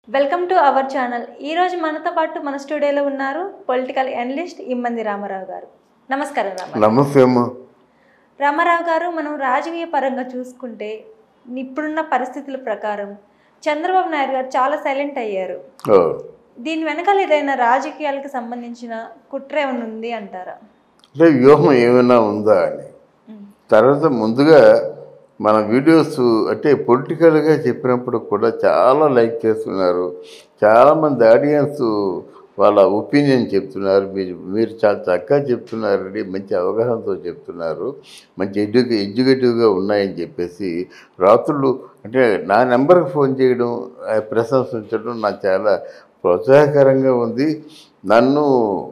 Welcome to our channel ఈ రోజు మనతో పాటు మన స్టూడియోలో ఉన్నారు పొలిటికల్ అనలిస్ట్ ఇమ్మంది రామారావు గారు నమస్కారం రామారావు నమస్తే అమ్మా రామారావు గారు మనం రాజకీయ పరంగా చూసుకుంటే ఇప్పుడున్న పరిస్థితుల ప్రకారం చంద్రబాబు నాయుడు గారు చాలా సైలెంట్ అయ్యారు ఓ, దీని వెనకాల ఏదైనా రాజకీయాలకు సంబంధించిన కుట్ర ఏమైనా ఉంది అంటారా అంటే వ్యూహం ఏమైనా ఉందా అని ఉమ్. తర్వాత ముందుగా మన వీడియోస్ అంటే పొలిటికల్గా చెప్పినప్పుడు కూడా చాలా లైక్ చేస్తున్నారు చాలామంది ఆడియన్స్ వాళ్ళ ఒపీనియన్ చెప్తున్నారు మీరు మీరు చాలా చక్కగా చెప్తున్నారండి మంచి అవగాహనతో చెప్తున్నారు మంచి ఎడ్యు ఎడ్యుకేటివ్గా ఉన్నాయని చెప్పేసి రాత్రులు అంటే నా నెంబర్కి ఫోన్ చేయడం ఆ ప్రశంసించడం నాకు చాలా ప్రోత్సాహకరంగా ఉంది నన్ను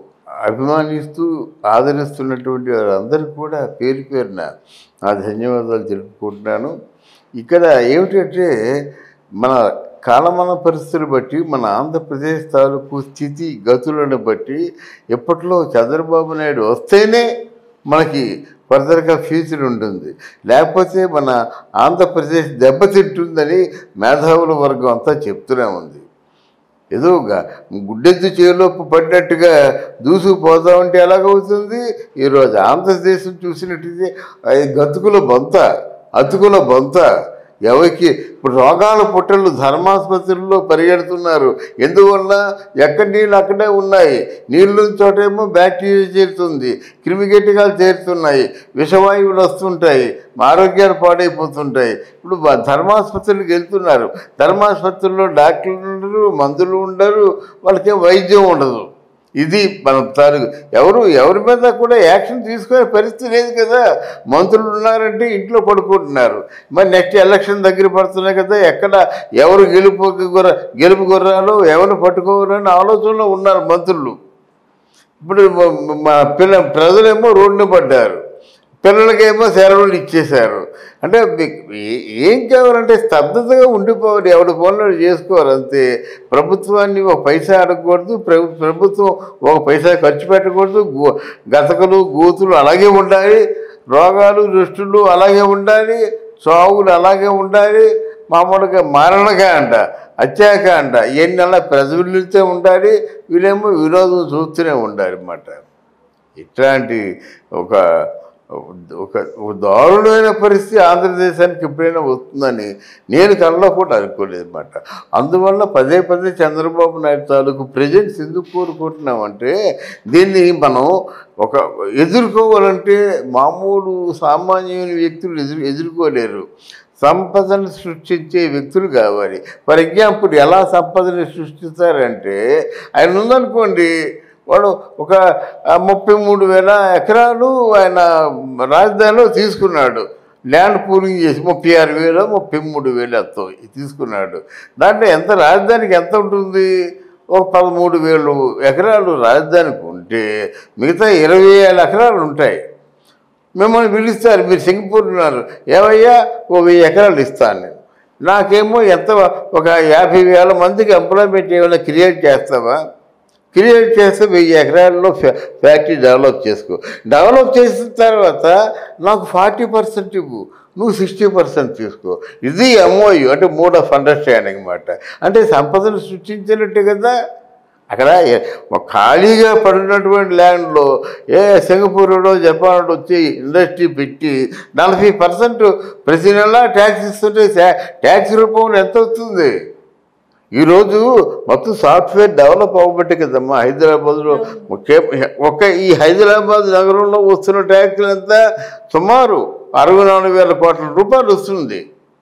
అభిమానిస్తూ ఆదరిస్తున్నటువంటి వారందరికీ కూడా పేరు పేరున నా ధన్యవాదాలు తెలుపుకుంటున్నాను ఇక్కడ ఏమిటంటే మన కాలమాన పరిస్థితులు బట్టి మన ఆంధ్రప్రదేశ్ తాలూకు స్థితి గతులను బట్టి ఎప్పట్లో చంద్రబాబు నాయుడు వస్తేనే మనకి ఫర్దర్గా ఫ్యూచర్ ఉంటుంది లేకపోతే మన ఆంధ్రప్రదేశ్ దెబ్బతింటుందని మేధావుల వర్గం అంతా చెప్తూనే ఉంది ఏదో గ- గుడ్డెద్దు చేలోపు పడినట్టుగా దూసుకుపోతామంటే ఎలాగవుతుంది ఈరోజు ఆంధ్రదేశం చూసినట్టయితే అది గతుకుల బొంత అతుకుల బొంత ఎవరికి ఇప్పుడు రోగాల పుట్టలు ధర్మాసుపత్రుల్లో పరిగెడుతున్నారు ఎందువల్ల ఎక్కడ నీళ్ళు అక్కడే ఉన్నాయి నీళ్ళు చోటేమో బ్యాక్టీరియా చేరుతుంది క్రిమికీటకాలు చేరుతున్నాయి విషవాయువులు వస్తుంటాయి ఆరోగ్యాలు పాడైపోతుంటాయి ఇప్పుడు బ- ధర్మాసుపత్రులకు వెళ్తున్నారు ధర్మాసుపత్రుల్లో డాక్టర్లు ఉండరు మందులు ఉండరు వాళ్ళకి వైద్యం ఉండదు ఇది మనం తాలూకు ఎవరు ఎవరి మీద కూడా యాక్షన్ తీసుకునే పరిస్థితి లేదు కదా మంత్రులు ఉన్నారంటే ఇంట్లో పడుకుంటున్నారు మరి నెక్స్ట్ ఎలక్షన్ దగ్గర పడుతున్నాయి కదా ఎక్కడ ఎవరు గెలుపు గుర్ర గెలుపు గుర్రాలు ఎవరు పట్టుకోవాలని ఆలోచనలో ఉన్నారు మంత్రులు ఇప్పుడు మ- మా పిల్ల ప్రజలేమో రోడ్డున పడ్డారు పిల్లలకేమో సెలవులు ఇచ్చేశారు అంటే మీకు ఏ- ఏం కావాలంటే స్తబ్దతగా ఉండిపోవాలి ఎవరి పనులు చేసుకోవాలి అంతే ప్రభుత్వాన్ని ఒక పైసా అడగకూడదు ప్రభు ప్రభుత్వం ఒక పైసా ఖర్చు పెట్టకూడదు గో గతకలు గోతులు అలాగే ఉండాలి రోగాలు దృష్టులు అలాగే ఉండాలి చావులు అలాగే ఉండాలి మామూలుగా మరణకాండ హత్యాకాండ ఎన్నెలా ప్రజలతో ఉండాలి వీళ్ళేమో విరోధం చూస్తూనే ఉండాలి అన్నమాట ఇట్లాంటి ఒక ఒక ఒక దారుణమైన పరిస్థితి ఆంధ్రదేశానికి ఎప్పుడైనా వస్తుందని నేను కళ్ళలో కూడా అనుకోలేదు అనమాట అందువల్ల పదే పదే చంద్రబాబు నాయుడు తాలూకు ప్రజెంట్స్ ఎందుకు కోరుకుంటున్నామంటే దీన్ని మనం ఒక ఎదుర్కోవాలంటే మామూలు సామాన్యమైన వ్యక్తులు ఎదురు ఎదుర్కోలేరు సంపదను సృష్టించే వ్యక్తులు కావాలి ఫర్ ఎగ్జాంపుల్ ఎలా సంపదని సృష్టిస్తారంటే ఆయన ఉందనుకోండి వాడు ఒక ఆ, ముప్పై మూడు వేల ఎకరాలు ఆయన రాజధానిలో తీసుకున్నాడు ల్యాండ్ పూలింగ్ చేసి ముప్పై ఆరు వేలు ముప్పై మూడు వేలు ఎంతో తీసుకున్నాడు దాంట్లో ఎంత రాజధానికి ఎంత ఉంటుంది ఒక పదమూడు వేలు ఎకరాలు రాజధానికి ఉంటే మిగతా ఇరవై వేల ఎకరాలు ఉంటాయి మిమ్మల్ని పిలుస్తారు మీరు సింగపూర్ ఉన్నారు ఏమయ్యా ఓ వెయ్యి ఎకరాలు ఇస్తాను నేను నాకేమో ఎంత ఒక యాభై వేల మందికి ఎంప్లాయ్మెంట్ ఏమైనా క్రియేట్ చేస్తావా క్రియేట్ చేస్తే వెయ్యి ఎకరాల్లో ఫ్యా ఫ్యాక్టరీ డెవలప్ చేసుకో డెవలప్ చేసిన తర్వాత నాకు ఫార్టీ పర్సెంట్ ఇవ్వు నువ్వు సిక్స్టీ పర్సెంట్ తీసుకో ఇది ఎంఓయు అంటే మోడ్ ఆఫ్ అండర్స్టాండింగ్ అనమాట అంటే సంపదను సృష్టించినట్టే కదా అక్కడ ఏ- ఒక ఖాళీగా పడినటువంటి ల్యాండ్లో ఏ సింగపూర్లో జపాన్ వచ్చి ఇండస్ట్రీ పెట్టి నలభై పర్సెంట్ ప్రతి నెల ట్యాక్స్ ఇస్తుంటే ట్యాక్స్ రూపంలో ఎంత అవుతుంది ఈరోజు మొత్తం సాఫ్ట్వేర్ డెవలప్ అవ్వబట్టే కదమ్మా హైదరాబాద్లో ఒకే ఒక ఈ హైదరాబాద్ నగరంలో వస్తున్న ట్యాక్సులు ఎంత సుమారు అరవై నాలుగు వేల కోట్ల రూపాయలు వస్తుంది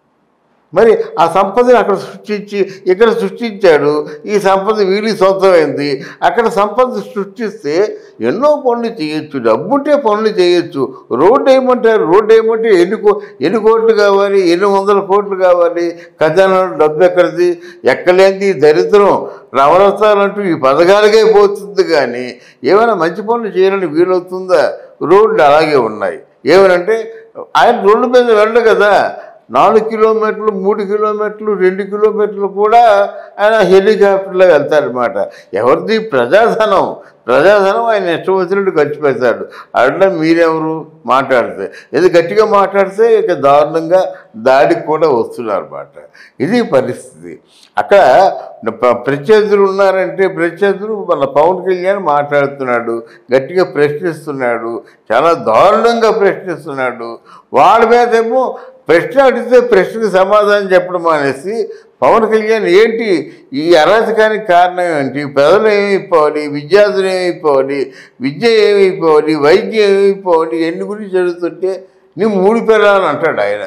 మరి ఆ సంపదని అక్కడ సృష్టించి ఇక్కడ సృష్టించాడు ఈ సంపద వీడి సొంతమైంది అక్కడ సంపద సృష్టిస్తే ఎన్నో పనులు చేయొచ్చు డబ్బుంటే పనులు చేయొచ్చు రోడ్డు ఏమంటారు రోడ్డు ఏమంటే ఎన్ని కో ఎన్ని కోట్లు కావాలి ఎన్ని వందల కోట్లు కావాలి ఖజానాలో డబ్బు ఎక్కడిది ఎక్కలేంది ఈ దరిద్రం నవరత్నాలంటూ ఈ పథకాలకే పోతుంది కానీ ఏమైనా మంచి పనులు చేయాలని వీలవుతుందా రోడ్లు అలాగే ఉన్నాయి ఏమనంటే ఆయన రోడ్డు మీద వెళ్ళడు కదా నాలుగు కిలోమీటర్లు మూడు కిలోమీటర్లు రెండు కిలోమీటర్లు కూడా ఆయన హెలికాప్టర్లో వెళ్తారనమాట ఎవరిది ప్రజాధనం ప్రజాధనం ఆయన ఇష్టం వచ్చినట్టు ఖర్చు పెడతాడు అట్లా మీరెవరు మాట్లాడితే ఏదో గట్టిగా మాట్లాడితే ఇక దారుణంగా దాడికి కూడా వస్తున్నారన్నమాట ఇది పరిస్థితి అక్కడ ప- ప్రత్యర్థులు ఉన్నారంటే ప్రత్యర్థులు మన పవన్ కళ్యాణ్ మాట్లాడుతున్నాడు గట్టిగా ప్రశ్నిస్తున్నాడు చాలా దారుణంగా ప్రశ్నిస్తున్నాడు వాళ్ళ మీదేమో ప్రశ్న అడిగితే ప్రశ్నకు సమాధానం చెప్పడం మానేసి పవన్ కళ్యాణ్ ఏంటి ఈ అరాచకానికి కారణం ఏంటి ప్రజలు ఏమైపోవాలి విద్యార్థులు ఏమైపోవాలి విద్య ఏమైపోవాలి వైద్యం ఏమైపోవాలి ఎన్ని గురించి జరుగుతుంటే నీ మూడు పిల్లలు అంటాడు ఆయన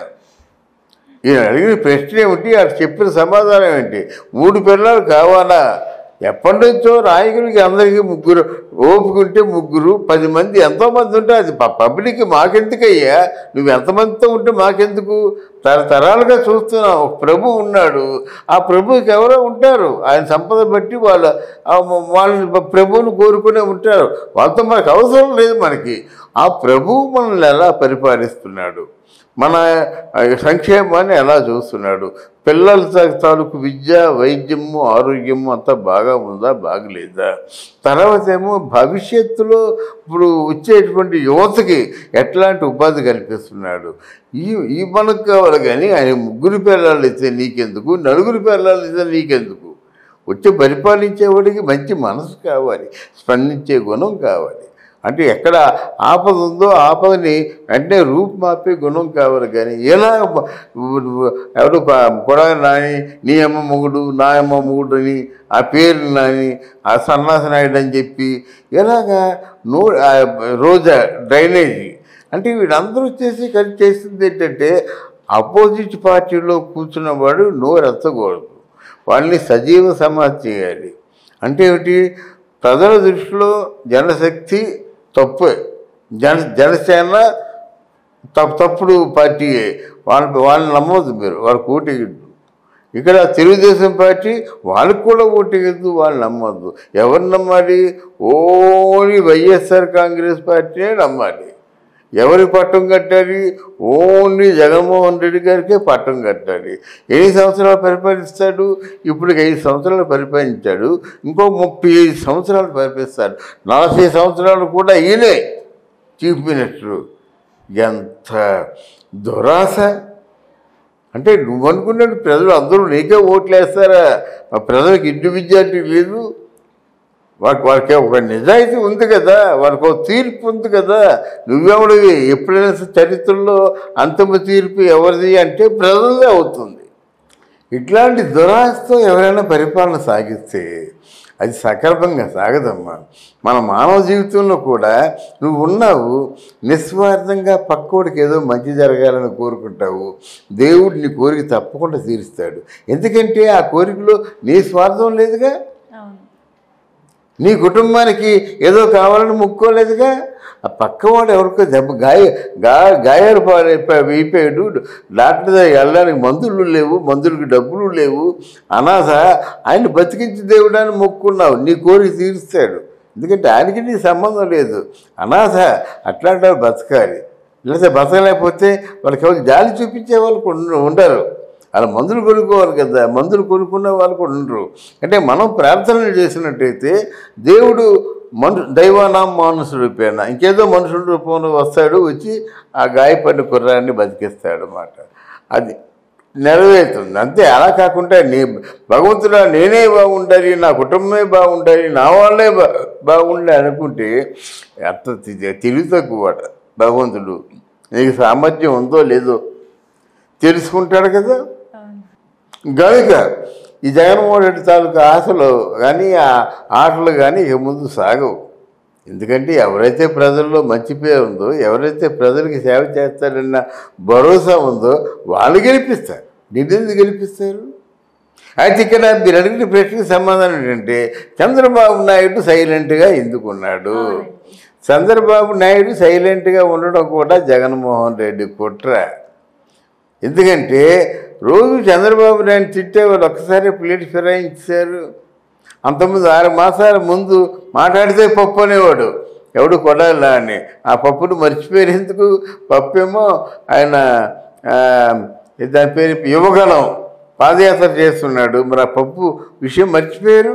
ఈయన అడిగిన ప్రశ్న ఏమిటి అది చెప్పిన సమాధానం ఏంటి మూడు పిల్లలు కావాలా ఎప్పటి నుంచో నాయకులకి అందరికీ ముగ్గురు ఓపుకుంటే ముగ్గురు పది మంది ఎంతోమంది ఉంటే అది ప- పబ్లిక్ మాకెందుకయ్యా నువ్వు ఎంతమందితో ఉంటే మాకెందుకు తరతరాలుగా చూస్తున్నాం ఒక ప్రభు ఉన్నాడు ఆ ప్రభుకి ఎవరో ఉంటారు ఆయన సంపద బట్టి వాళ్ళ ఆ వాళ్ళ ప్రభువుని కోరుకునే ఉంటారు వాళ్ళతో మనకు అవసరం లేదు మనకి ఆ ప్రభువు మనల్ని ఎలా పరిపాలిస్తున్నాడు మన ఆ, సంక్షేమాన్ని ఎలా చూస్తున్నాడు పిల్లల తా- తాలూకు విద్య వైద్యము ఆరోగ్యము అంతా బాగా ఉందా బాగలేదా తర్వాత ఏమో భవిష్యత్తులో ఇప్పుడు వచ్చేటువంటి యువతకి ఎట్లాంటి ఉపాధి కల్పిస్తున్నాడు ఈ ఈ మనకు కావాలి కానీ ఆయన ముగ్గురు పిల్లలు ఇస్తే నీకెందుకు నలుగురు పిల్లలు ఇస్తే నీకెందుకు వచ్చి పరిపాలించేవాడికి మంచి మనసు కావాలి స్పందించే గుణం కావాలి అంటే ఎక్కడ ఆపద ఉందో ఆపదని వెంటనే రూపుమాపే గుణం కావాలి కానీ ఎలా బ- ఎవడు కూడా నాని నీ అమ్మ మొగుడు నా అమ్మ మొగుడు అని ఆ పేరు నాని ఆ సన్నాస నాయుడు అని చెప్పి ఎలాగా నో ఆ రోజా డ్రైనేజీ అంటే వీళ్ళందరూ చేసి కలిసి చేసింది ఏంటంటే అపోజిట్ పార్టీలో కూర్చున్నవాడు నోరు ఎత్తకూడదు వాళ్ళని సజీవ సమాధి చేయాలి అంటే ఏమిటి ప్రజల దృష్టిలో జనశక్తి తప్పే జన జనసేన తప్పు తప్పుడు పార్టీయే వాళ్ళ వాళ్ళని నమ్మవద్దు మీరు వాళ్ళకి ఓటేయద్దు ఇక్కడ తెలుగుదేశం పార్టీ వాళ్ళకి కూడా ఓటేయద్దు వాళ్ళు నమ్మద్దు ఎవరు నమ్మాలి ఓన్లీ వైఎస్ఆర్ కాంగ్రెస్ పార్టీనే నమ్మాలి ఎవరి పట్టం కట్టాలి ఓన్లీ జగన్మోహన్ రెడ్డి గారికే పట్టం కట్టాలి ఎన్ని సంవత్సరాలు పరిపాలిస్తాడు ఇప్పటికి ఐదు సంవత్సరాలు పరిపాలించాడు ఇంకో ముప్పై ఐదు సంవత్సరాలు పరిపాలిస్తాడు నలభై సంవత్సరాలు కూడా ఈయనే చీఫ్ మినిస్టరు ఎంత దురాశ అంటే నువ్వు అనుకున్నట్టు ప్రజలు అందరూ నీకే ఓట్లు వేస్తారా మా ప్రజలకు ఇండివిజువాలిటీ లేదు వాళ్ళకి వాళ్ళకి ఒక నిజాయితీ ఉంది కదా వాళ్ళకి ఒక తీర్పు ఉంది కదా నువ్వెవడివి ఎప్పుడైనా చరిత్రలో అంతిమ తీర్పు ఎవరిది అంటే ప్రజలదే అవుతుంది ఇట్లాంటి దురాశతో ఎవరైనా పరిపాలన సాగిస్తే అది సక్రమంగా సాగదమ్మా మన మానవ జీవితంలో కూడా నువ్వు ఉన్నావు నిస్వార్థంగా పక్కోడికి ఏదో మంచి జరగాలని కోరుకుంటావు దేవుడు నీ కోరిక తప్పకుండా తీరుస్తాడు ఎందుకంటే ఆ కోరికలో నీ స్వార్థం లేదుగా అవును నీ కుటుంబానికి ఏదో కావాలని ముక్కోలేదుగా ఆ పక్కవాడు ఎవరికో దెబ్బ గాయ గా గాయాలు పాలైపోయి అయిపోయాడు డాక్టర్ దగ్గర వెళ్ళడానికి మందులు లేవు మందులకి డబ్బులు లేవు అనాథ ఆయన బతికించి దేవుడాన్ని మొక్కున్నావు నీ కోరిక తీరుస్తాడు ఎందుకంటే ఆయనకి నీ సంబంధం లేదు అనాథ అట్లాంటి వాళ్ళు బతకాలి లేకపోతే బతకలేకపోతే వాళ్ళకి ఎవరు జాలి చూపించే వాళ్ళు ఉండ- ఉండరు అలా మందులు కొనుక్కోవాలి కదా మందులు కొనుక్కున్న వాళ్ళు కూడా ఉండరు అంటే మనం ప్రార్థనలు చేసినట్టయితే దేవుడు మను దైవానాం మానుషుడు రూపేణ ఇంకేదో మనుషుల రూపంలో వస్తాడు వచ్చి ఆ గాయపడిన కుర్రాన్ని బతికిస్తాడు అన్నమాట అది నెరవేరుతుంది అంతే అలా కాకుండా నీ భగవంతుడా నేనే బాగుండాలి నా కుటుంబమే బాగుండాలి నా వాళ్ళే బా బాగుండాలి అనుకుంటే అంత తి- తెలివి తక్కువ భగవంతుడు నీకు సామర్థ్యం ఉందో లేదో తెలుసుకుంటాడు కదా అవును గనుక ఈ జగన్మోహన్ రెడ్డి తాలూకా ఆశలు కానీ ఆ ఆటలు కానీ ఇక ముందు సాగవు ఎందుకంటే ఎవరైతే ప్రజల్లో మంచి పేరు ఉందో ఎవరైతే ప్రజలకి సేవ చేస్తారన్న భరోసా ఉందో వాళ్ళు గెలిపిస్తారు నిన్నెందుకు గెలిపిస్తారు అయితే ఇక్కడ మీరు అడిగిన ప్రశ్నకు సమాధానం ఏంటంటే చంద్రబాబు నాయుడు సైలెంట్గా ఎందుకున్నాడు అవునండి. చంద్రబాబు నాయుడు సైలెంట్గా ఉండడం కూడా జగన్మోహన్ రెడ్డి కుట్ర ఎందుకంటే రోజు చంద్రబాబు నాయుడు తిట్టే వాళ్ళు ఒక్కసారి ప్లేట్ ఫిరాయించారు అంతకుముందు ఆరు మాసాల ముందు మాట్లాడితే పప్పు అనేవాడు ఎవడు కొడాలా అని ఆ పప్పును మర్చిపోయారు ఎందుకు పప్పు ఏమో ఆయన ఆ, దాని పేరు యువగలం పాదయాత్ర చేస్తున్నాడు మరి ఆ పప్పు విషయం మర్చిపోయారు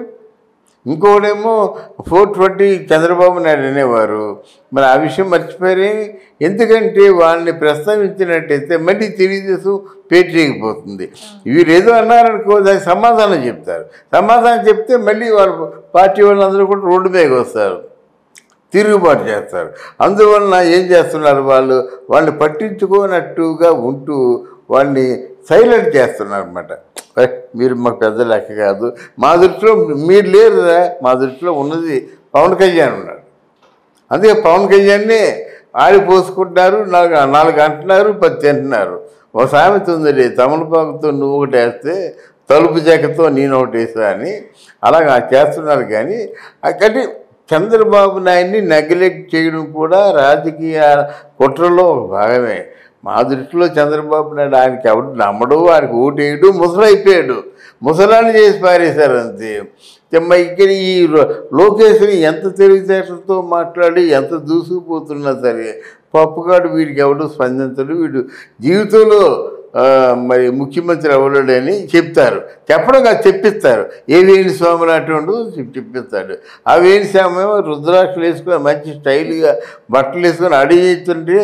ఇంకోడేమో ఫోర్ ట్వంటీ చంద్రబాబు నాయుడు అనేవారు మరి ఆ విషయం మర్చిపోయారే ఎందుకంటే వాళ్ళని ప్రస్తావించినట్టయితే మళ్ళీ తెలుగుదేశం పేటరేగిపోతుంది వీరు ఏదో అన్నారనుకో దానికి సమాధానం చెప్తారు సమాధానం చెప్తే మళ్ళీ వాళ్ళ పార్టీ వాళ్ళందరూ కూడా రోడ్డు మీదకి వస్తారు తిరుగుబాటు చేస్తారు అందువలన ఏం చేస్తున్నారు వాళ్ళు వాళ్ళని పట్టించుకోనట్టుగా ఉంటూ వాళ్ళని సైలెంట్ చేస్తున్నారు అనమాట మీరు మాకు పెద్ద లెక్క కాదు మా దృష్టిలో మీరు లేరురా మా దృష్టిలో ఉన్నది పవన్ కళ్యాణ్ ఉన్నాడు అందుకే పవన్ కళ్యాణ్ని ఆడిపోసుకుంటున్నారు నాలుగు నాలుగు అంటున్నారు పది తింటున్నారు ఒక సామెత ఉంది తమలపాకుతో నువ్వు ఒకటి వేస్తే తలుపు చెక్కతో నేను ఒకటి వేసా అని అలాగా చేస్తున్నారు కానీ అక్కడి చంద్రబాబు నాయుడిని నెగ్లెక్ట్ చేయడం కూడా రాజకీయ కుట్రలో ఒక భాగమే మా దృష్టిలో చంద్రబాబు నాయుడు ఆయనకి ఎవడు నమ్మడు ఆయనకు ఓటేయడు ముసలైపోయాడు ముసలాన్ని చేసి పారేశారు అంతే చెమ్మ ఇక్కడ ఈ లో- లోకేష్ని ఎంత తెలివితేటలతో మాట్లాడి ఎంత దూసుకుపోతున్నా సరే పప్పుగాడు వీడికి ఎవడు స్పందించడు వీడు జీవితంలో ఆ, మరి ముఖ్యమంత్రి అవ్వలేడని చెప్తారు చెప్పడం కాదు చెప్పిస్తారు ఏ వేణి స్వామి అటువంటి చెప్పిస్తాడు ఆ వేణి స్వామి ఏమో రుద్రాక్షలు వేసుకొని మంచి స్టైల్గా బట్టలు వేసుకొని అడిగిస్తుంటే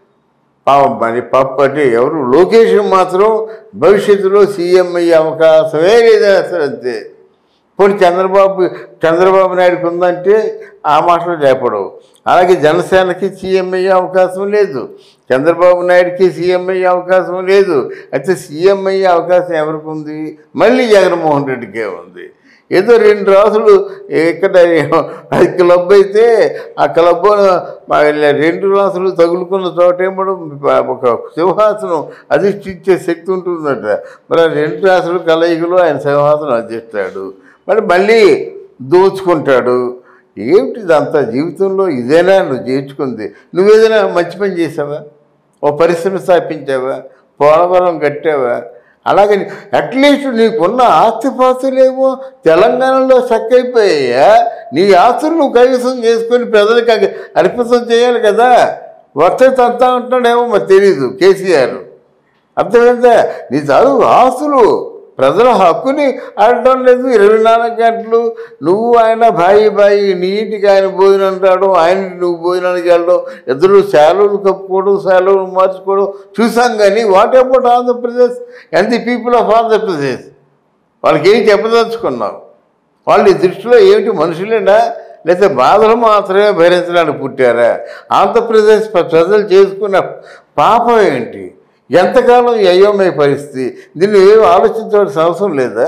పాపం మరి పప్పు అంటే ఎవరు లోకేష్ మాత్రం భవిష్యత్తులో సీఎం అయ్యే అవకాశమే లేదు అసలు అంతే పోనీ చంద్రబాబు చంద్రబాబు నాయుడుకి ఉందంటే ఆ మాటలు చెప్పడవు అలాగే జనసేనకి సీఎం అయ్యే అవకాశం లేదు చంద్రబాబు నాయుడుకి సీఎం అయ్యే అవకాశం లేదు అయితే సీఎం అయ్యే అవకాశం ఎవరికి ఉంది మళ్ళీ జగన్మోహన్ రెడ్డికే ఉంది ఏదో రెండు రాసులు ఇక్కడ అది క్లబ్ అయితే ఆ క్లబ్ మా రెండు రాసులు తగులుకున్న చోటేమో ఒక సింహాసనం అధిష్ఠించే శక్తి ఉంటుందట మరి ఆ రెండు రాసులు కలయికలో ఆయన సింహాసనం అధిష్టాడు మరి మళ్ళీ దోచుకుంటాడు ఏమిటి ఇదంతా జీవితంలో ఇదేనా నువ్వు చేర్చుకుంది నువ్వేదైనా మంచి పని చేసావా ఓ పరిశ్రమ స్థాపించావా పోలవరం కట్టావా అలాగే అట్లీస్ట్ నీకున్న ఆస్తిపాస్తులేమో తెలంగాణలో చక్కైపోయాయా నీ ఆస్తులు నువ్వు కైవసం చేసుకొని ప్రజలకు అగ- అర్పితం చేయాలి కదా వర్త అంతా ఉంటున్నాడేమో మరి తెలీదు కేసీఆర్ అర్థమైందా నీ చదువు ఆస్తులు ప్రజల హక్కుని ఆడటం లేదు ఇరవై నాలుగు గంటలు నువ్వు ఆయన బాయి బాయి నీ ఇంటికి ఆయన భోజనం రావడం ఆయన నువ్వు భోజనానికి వెళ్ళడం ఇద్దరు శాలువులు కప్పుకోవడం శాలువులు మార్చుకోవడం చూసాం కానీ what about Andhra Pradesh and the people of Andhra Pradesh వాళ్ళకి ఏం చెప్పదలుచుకున్నావు వాళ్ళు ఈ దృష్టిలో ఏమిటి మనుషులేనా లేకపోతే బాధలు మాత్రమే భరించడానికి పుట్టారా ఆంధ్రప్రదేశ్ ప్ర- ప్రజలు చేసుకున్న పాపం ఏంటి ఎంతకాలం ఈ అయోమయ పరిస్థితి దీన్ని ఏం ఆలోచించవలసిన అవసరం లేదా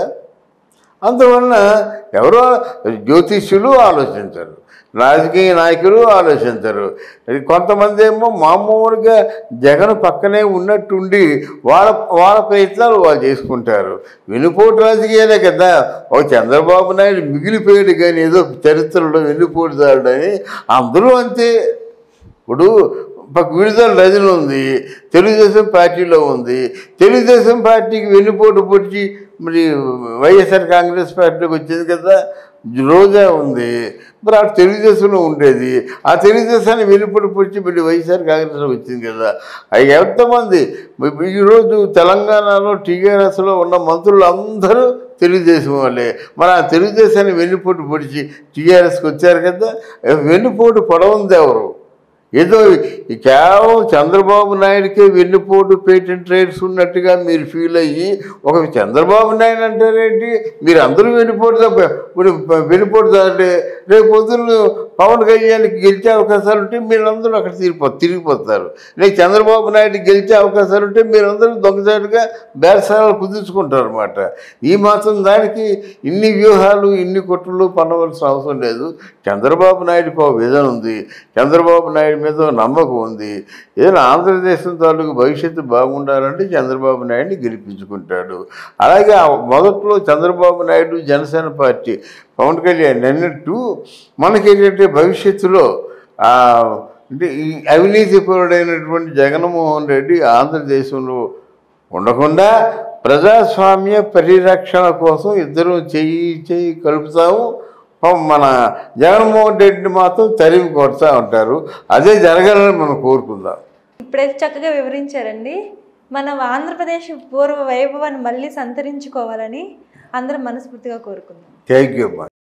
అందువలన ఎవరో జ్యోతిష్యులు ఆలోచించరు రాజకీయ నాయకులు ఆలోచించరు ఇది కొంతమంది ఏమో మామూలుగా జగన్ పక్కనే ఉన్నట్టుండి వాళ్ళ వాళ్ళ ప్రయత్నాలు వాళ్ళు చేసుకుంటారు వెనుపోటు రాజకీయాలే కదా ఒక చంద్రబాబు నాయుడు మిగిలిపోయాడు కానీ ఏదో చరిత్రలో వెన్నుపోటుదారుడని అందరూ అంతే ఇప్పుడు పక్క విడుదల రజన ఉంది తెలుగుదేశం పార్టీలో ఉంది తెలుగుదేశం పార్టీకి వెన్నుపోటు పొడిచి మరి వైఎస్ఆర్ కాంగ్రెస్ పార్టీలోకి వచ్చింది కదా రోజా ఉంది మరి ఆ తెలుగుదేశంలో ఉండేది ఆ తెలుగుదేశాన్ని వెన్నుపోటు పొడిచి మళ్ళీ వైఎస్ఆర్ కాంగ్రెస్లో వచ్చింది కదా అవి ఎంతమంది మరి ఈరోజు తెలంగాణలో టీఆర్ఎస్లో ఉన్న మంత్రులు అందరూ తెలుగుదేశం వాళ్ళే మరి ఆ తెలుగుదేశాన్ని వెన్నుపోటు పొడిచి టీఆర్ఎస్కి వచ్చారు కదా వెన్నుపోటు పొడవుంది ఎవరు ఏదో ఈ కేవలం చంద్రబాబు నాయుడికే వెన్నుపోటు పేటెంట్ రైట్స్ ఉన్నట్టుగా మీరు ఫీల్ అయ్యి ఒక చంద్రబాబు నాయుడు అంటారేంటి మీరు అందరూ వెన్నుపోటు ఇప్పుడు వెన్నుపోటుదారుడే రేపు పొద్దున్న పవన్ కళ్యాణ్కి గెలిచే అవకాశాలు ఉంటే మీరందరూ అక్కడ తిరిగిపో తిరిగిపోతారు లేక చంద్రబాబు నాయుడు గెలిచే అవకాశాలు ఉంటే మీరందరూ దొంగచాటుగా బేరసారాలు కుదుర్చుకుంటారు అనమాట ఈ మాత్రం దానికి ఇన్ని వ్యూహాలు ఇన్ని కుట్రలు పనవలసిన అవసరం లేదు చంద్రబాబు నాయుడుకి ఒక విజన్ ఉంది చంద్రబాబు నాయుడు మీద ఒక నమ్మకం ఉంది ఏదైనా ఆంధ్రదేశం తాలూకు భవిష్యత్తు బాగుండాలంటే చంద్రబాబు నాయుడిని గెలిపించుకుంటాడు అలాగే ఆ మొదట్లో చంద్రబాబు నాయుడు జనసేన పార్టీ పవన్ కళ్యాణ్ అన్నట్టు మనకేంటంటే భవిష్యత్తులో ఆ, అంటే ఈ అవినీతిపరుడైనటువంటి జగన్మోహన్ రెడ్డి ఆంధ్రదేశంలో ఉండకుండా ప్రజాస్వామ్య పరిరక్షణ కోసం ఇద్దరు చెయ్యి చెయ్యి కలుపుతాము పాపం మన జగన్మోహన్ రెడ్డిని మాత్రం తరిమి కొడతా ఉంటారు అదే జరగాలని మనం కోరుకుందాం ఇప్పుడైతే చక్కగా వివరించారండి మన ఆంధ్రప్రదేశ్ పూర్వ వైభవాన్ని మళ్ళీ సంతరించుకోవాలని అందరం మనస్ఫూర్తిగా కోరుకుందాం థ్యాంక్ యూ అమ్మా